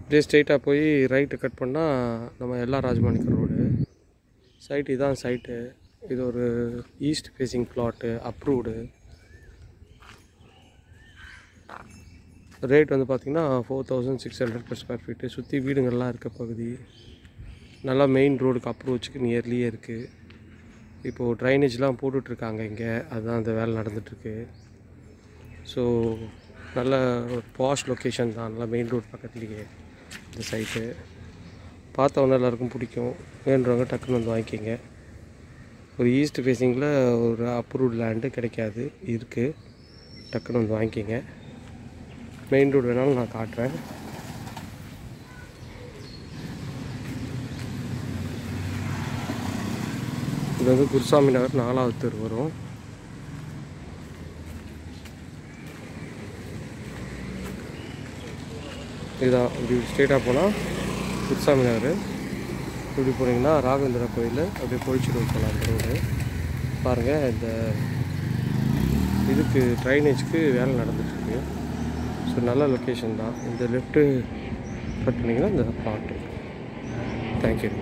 அப்படியே ஸ்ட்ரெயிட்டாக போய் ரைட்டு கட் பண்ணால் நம்ம எல்லா ராஜமாணிக்கம் ரோடு சைட்டு இதான் சைட்டு இது ஒரு east facing plot approved rate வந்து பார்த்திங்கன்னா four thousand six hundred per square feet சுற்றி வீடுங்கள்லாம் இருக்க பகுதி நல்லா மெயின் ரோடுக்கு அப்ரோச்சுக்கு நியர்லியே இருக்குது இப்போது ட்ரைனேஜ்லாம் போட்டுட்ருக்காங்க இங்கே அதுதான் அந்த வேலை நடந்துகிட்ருக்கு ஸோ நல்ல ஒரு பாஷ் லொக்கேஷன் தான் நல்லா மெயின் ரோடு பக்கத்துலேயே இந்த சைட்டு பார்த்தவொன்னே எல்லாருக்கும் பிடிக்கும் வேண்டுறவங்க டக்குன்னு வந்து வாங்கிக்கிங்க ஒரு ஈஸ்ட் ஃபேஸிங்கில் ஒரு அப்ரூவ்ட் லேண்டு கிடைக்காது இருக்குது டக்குன்னு வந்து வாங்கிக்கிங்க மெயின் ரோடு வேணாலும் நான் காட்டுறேன் இது வந்து குருசாமி நகர் நாலாவது தெரு வரும் இதுதான் இப்படி ஸ்ட்ரெயிட்டாக போனால் குருசாமி நகர் இப்படி போனீங்கன்னா ராகவேந்திர கோயில் அப்படியே பொழிச்சிட்டு போகலாம் அந்த ரோடு பாருங்கள் இந்த இதுக்கு ட்ரைனேஜ்க்கு வேலை நடந்துட்டுருக்கு ஸோ நல்ல லொக்கேஷன் தான் இந்த லெஃப்ட்டு கட் பண்ணிங்கன்னா இந்த பாட்டு தேங்க்யூ